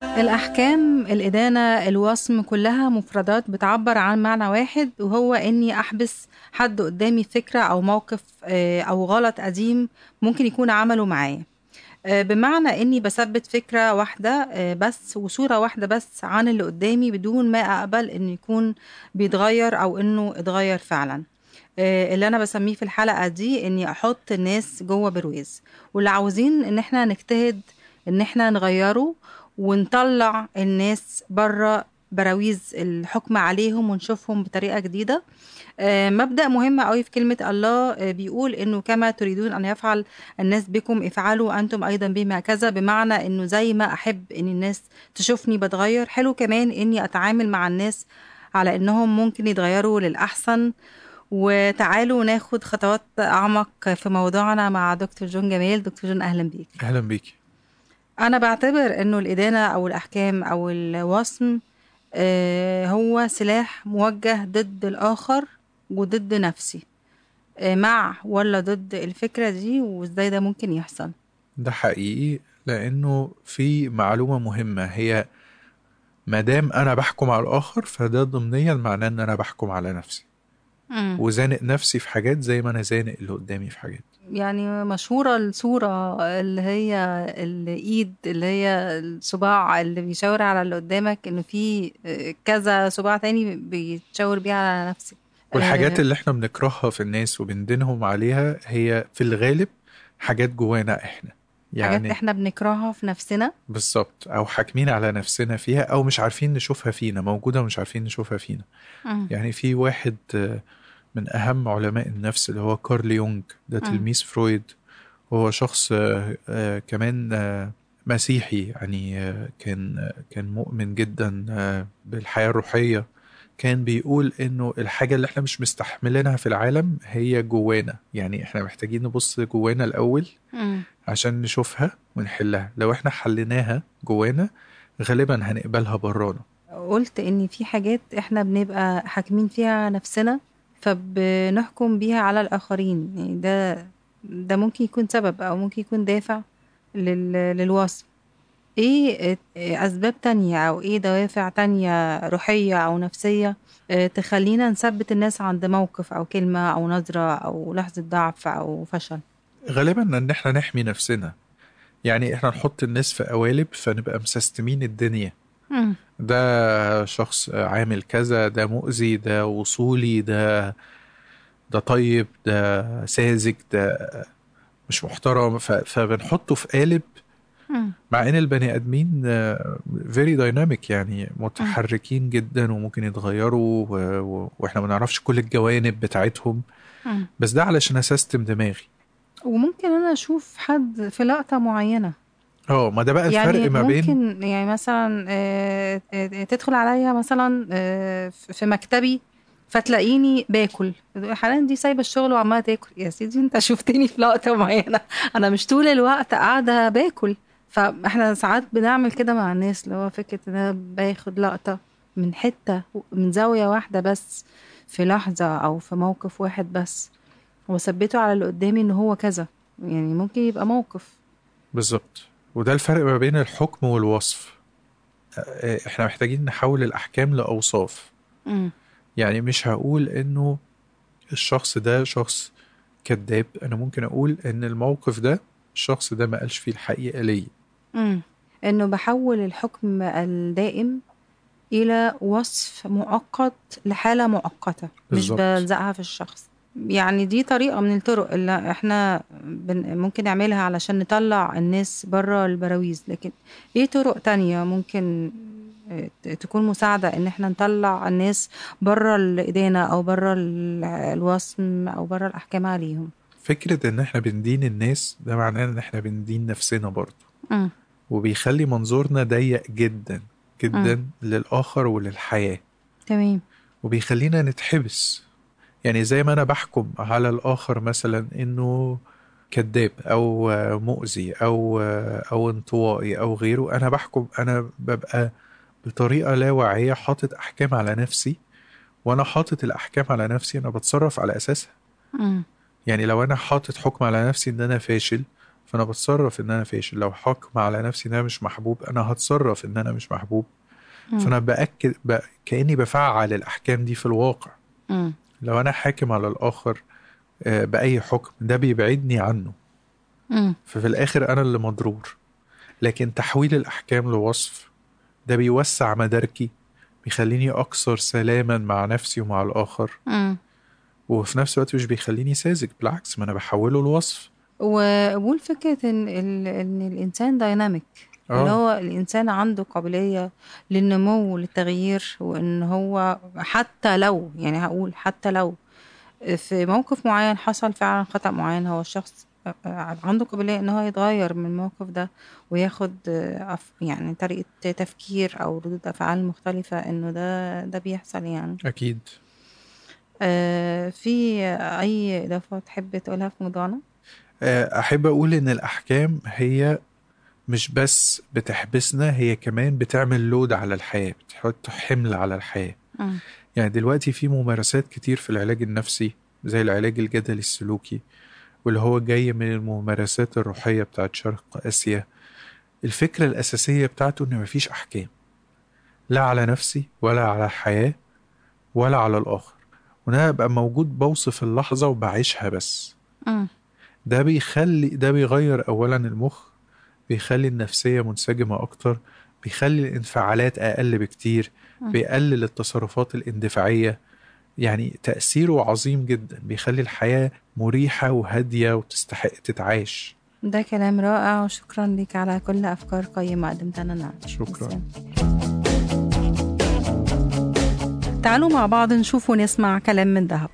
الأحكام الإدانة الوصم كلها مفردات بتعبر عن معنى واحد وهو إني أحبس حد قدامي فكرة أو موقف آه، أو غلط قديم ممكن يكون عمله معايا آه، بمعنى إني بثبت فكرة واحدة آه، بس وصورة واحدة بس عن اللي قدامي بدون ما أقبل إنه يكون بيتغير أو إنه اتغير فعلا آه، اللي أنا بسميه في الحلقة دي إني أحط الناس جوه برواز واللي عاوزين إن إحنا نجتهد إن إحنا نغيره ونطلع الناس بره براويز الحكم عليهم ونشوفهم بطريقه جديده آه، مبدا مهم قوي في كلمه الله آه، بيقول انه كما تريدون ان يفعل الناس بكم افعلوا انتم ايضا بما كذا بمعنى انه زي ما احب ان الناس تشوفني بتغير حلو كمان اني اتعامل مع الناس على انهم ممكن يتغيروا للاحسن وتعالوا ناخد خطوات اعمق في موضوعنا مع دكتور جون جمال دكتور جون اهلا بيك اهلا بيكي أنا بعتبر إنه الإدانة أو الأحكام أو الوصم آه، هو سلاح موجه ضد الآخر وضد نفسي آه، مع ولا ضد الفكرة دي وإزاي ده ممكن يحصل ده حقيقي لانه في معلومه مهمه هي ما دام انا بحكم على الاخر فده ضمنيا معناه ان انا بحكم على نفسي مم. وزانق نفسي في حاجات زي ما انا زانق اللي قدامي في حاجات يعني مشهورة الصورة اللي هي الإيد اللي هي الصباع اللي بيشاور على اللي قدامك إنه في آه، كذا صباع تاني بيتشاور بيه على نفسي والحاجات آه، اللي احنا بنكرهها في الناس وبندينهم عليها هي في الغالب حاجات جوانا احنا حاجات يعني إحنا بنكرهها في نفسنا بالظبط او حاكمين على نفسنا فيها او مش عارفين نشوفها فينا موجوده ومش عارفين نشوفها فينا مم. يعني في واحد آه، من أهم علماء النفس اللي هو كارل يونغ ده مم. تلميذ فرويد وهو شخص آه، آه، كمان آه، مسيحي يعني آه، كان آه، كان مؤمن جدا آه، بالحياة الروحية كان بيقول انه الحاجة اللي احنا مش مستحملينها في العالم هي جوانا يعني احنا محتاجين نبص جوانا الأول مم. عشان نشوفها ونحلها لو احنا حليناها جوانا غالبا هنقبلها برانا قلت ان في حاجات احنا بنبقى حاكمين فيها نفسنا فبنحكم بيها على الاخرين يعني ده ده ممكن يكون سبب او ممكن يكون دافع لل... للوصف ايه اسباب تانية او ايه دوافع تانية روحية او نفسية اه، تخلينا نثبت الناس عند موقف او كلمة او نظرة او لحظة ضعف او فشل غالبا ان احنا نحمي نفسنا يعني احنا نحط الناس في قوالب فنبقى مسستمين الدنيا مم. ده شخص عامل كذا ده مؤذي ده وصولي ده ده طيب ده ساذج ده مش محترم ف- فبنحطه في قالب مم. مع ان البني ادمين فيري دايناميك يعني متحركين جدا وممكن يتغيروا و- و- واحنا ما نعرفش كل الجوانب بتاعتهم مم. بس ده علشان اسستم دماغي وممكن انا اشوف حد في لقطة معينة اه ما ده بقى الفرق يعني ما بين ممكن يعني مثلا آه، آه، تدخل عليا مثلا آه، في مكتبي فتلاقيني باكل حاليا دي سايبه الشغل وعماله تاكل يا سيدي انت شفتني في لقطه معينه انا مش طول الوقت قاعده باكل فاحنا ساعات بنعمل كده مع الناس اللي هو فكره ان انا باخد لقطه من حته من زاويه واحده بس في لحظه او في موقف واحد بس وثبته على اللي قدامي ان هو كذا يعني ممكن يبقى موقف بالظبط وده الفرق ما بين الحكم والوصف آه، احنا محتاجين نحول الاحكام لاوصاف مم. يعني مش هقول انه الشخص ده شخص كذاب انا ممكن اقول ان الموقف ده الشخص ده ما قالش فيه الحقيقه ليا امم انه بحول الحكم الدائم الى وصف مؤقت لحاله مؤقته مش بالظبط. بلزقها في الشخص يعني دي طريقه من الطرق اللي احنا بن ممكن نعملها علشان نطلع الناس بره البراويز لكن ايه طرق تانية ممكن آه، ت- تكون مساعدة ان احنا نطلع الناس بره الإدانة او بره ال- الوصم او بره الأحكام عليهم فكره ان احنا بندين الناس ده معناه ان احنا بندين نفسنا برضه مم. وبيخلي منظورنا ضيق جدا جدا للاخر وللحياه تمام وبيخلينا نتحبس يعني زي ما انا بحكم على الاخر مثلا انه كذاب او مؤذي او او انطوائي او غيره انا بحكم انا ببقى بطريقه لا واعيه حاطط احكام على نفسي وانا حاطط الاحكام على نفسي انا بتصرف على اساسها مم. يعني لو انا حاطط حكم على نفسي ان انا فاشل فانا بتصرف ان انا فاشل لو حكم على نفسي ان انا مش محبوب انا هتصرف ان انا مش محبوب مم. فانا باكد ب... كاني بفعل الاحكام دي في الواقع مم. لو انا حاكم على الاخر آه، باي حكم ده بيبعدني عنه مم. ففي الاخر انا اللي مضرور لكن تحويل الاحكام لوصف ده بيوسع مداركي بيخليني اكثر سلاما مع نفسي ومع الاخر مم. وفي نفس الوقت مش بيخليني ساذج بالعكس ما انا بحوله لوصف وقبول فكرة إن ال- إن الإنسان دايناميك آه. اللي هو الإنسان عنده قابلية للنمو وللتغيير وإن هو حتى لو يعني هقول حتى لو في موقف معين حصل فعلا خطأ معين هو الشخص عنده قابلية إن هو يتغير من الموقف ده وياخد أف- يعني طريقة تفكير أو ردود أفعال مختلفة إنه ده ده بيحصل يعني اكيد آه، في أي إضافة تحب تقولها في موضوعنا؟ آه، احب اقول ان الاحكام هي مش بس بتحبسنا هي كمان بتعمل لود على الحياه بتحط حمل على الحياه مم. يعني دلوقتي في ممارسات كتير في العلاج النفسي زي العلاج الجدلي السلوكي واللي هو جاي من الممارسات الروحية بتاعت شرق آسيا الفكرة الأساسية بتاعته إن مفيش أحكام لا على نفسي ولا على الحياة ولا على الآخر وأنا أبقى موجود بوصف اللحظة وبعيشها بس مم. ده بيخلي ده بيغير أولا المخ بيخلي النفسية منسجمة أكتر بيخلي الانفعالات أقل بكتير مم. بيقلل التصرفات الاندفاعية يعني تأثيره عظيم جدا بيخلي الحياة مريحة وهادية وتستحق تتعاش ده كلام رائع وشكرا لك على كل أفكار قيمة قدمتها لنا النهاردة. شكراً. تسلم. تعالوا مع بعض نشوف ونسمع كلام من ذهب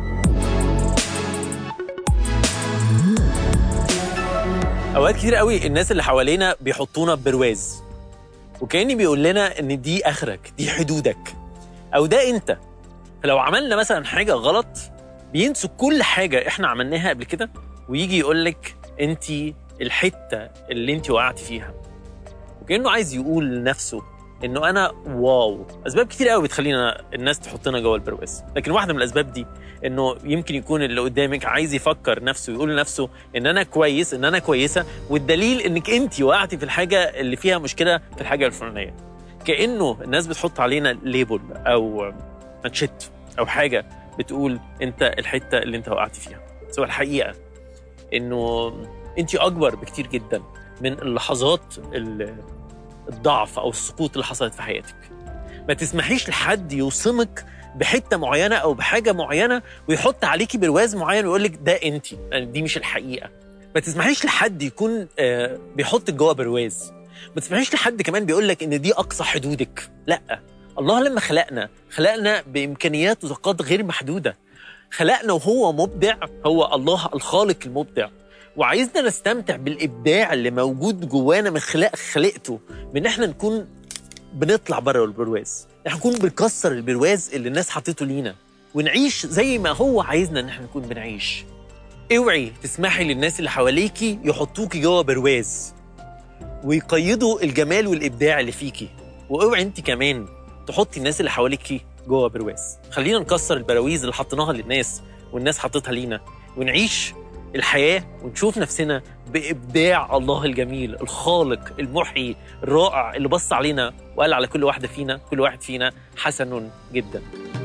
اوقات كتير قوي الناس اللي حوالينا بيحطونا ببرواز وكاني بيقول لنا ان دي اخرك دي حدودك او ده انت فلو عملنا مثلا حاجه غلط بينسوا كل حاجه احنا عملناها قبل كده ويجي يقول لك انت الحته اللي انت وقعتي فيها وكانه عايز يقول لنفسه انه انا واو اسباب كتير قوي بتخلينا الناس تحطنا جوه البرواز لكن واحده من الاسباب دي انه يمكن يكون اللي قدامك عايز يفكر نفسه يقول لنفسه ان انا كويس ان انا كويسه والدليل انك انت وقعتي في الحاجه اللي فيها مشكله في الحاجه الفلانيه كانه الناس بتحط علينا ليبل او ماتشيت او حاجه بتقول انت الحته اللي انت وقعتي فيها سواء الحقيقه انه انت اكبر بكتير جدا من اللحظات ال- الضعف او السقوط اللي حصلت في حياتك ما تسمحيش لحد يوصمك بحته معينه او بحاجه معينه ويحط عليكي برواز معين ويقول لك ده انت دي مش الحقيقه ما تسمحيش لحد يكون آه، بيحطك جوه برواز ما تسمحيش لحد كمان بيقول لك ان دي اقصى حدودك لا الله لما خلقنا خلقنا بامكانيات وطاقات غير محدوده خلقنا وهو مبدع هو الله الخالق المبدع وعايزنا نستمتع بالابداع اللي موجود جوانا من خلق خلقته من احنا نكون بنطلع بره البرواز احنا نكون بنكسر البرواز اللي الناس حطيته لينا ونعيش زي ما هو عايزنا ان احنا نكون بنعيش اوعي تسمحي للناس اللي حواليكي يحطوكي جوه برواز ويقيدوا الجمال والابداع اللي فيكي واوعي انت كمان تحطي الناس اللي حواليكي جوه برواز خلينا نكسر البراويز اللي حطيناها للناس والناس حطتها لينا ونعيش الحياة ونشوف نفسنا بإبداع الله الجميل الخالق المحيي الرائع اللي بص علينا وقال على كل واحدة فينا كل واحد فينا حسن جدا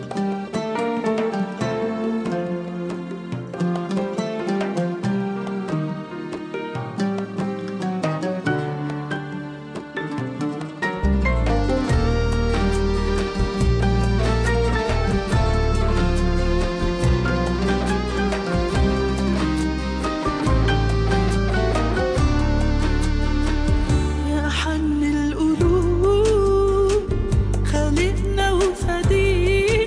يا حن القلوب خالقنا وفدينا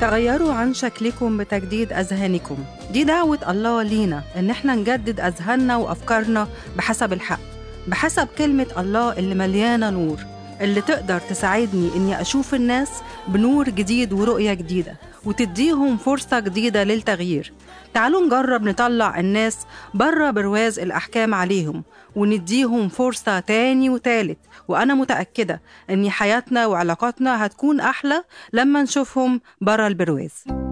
تغيروا عن شكلكم بتجديد أذهانكم دي دعوة الله لينا إن احنا نجدد أذهاننا وأفكارنا بحسب الحق بحسب كلمة الله اللي مليانة نور اللي تقدر تساعدني إني أشوف الناس بنور جديد ورؤية جديدة وتديهم فرصة جديدة للتغيير تعالوا نجرب نطلع الناس بره برواز الأحكام عليهم ونديهم فرصة تاني وتالت وأنا متأكدة إن حياتنا وعلاقاتنا هتكون أحلى لما نشوفهم بره البرواز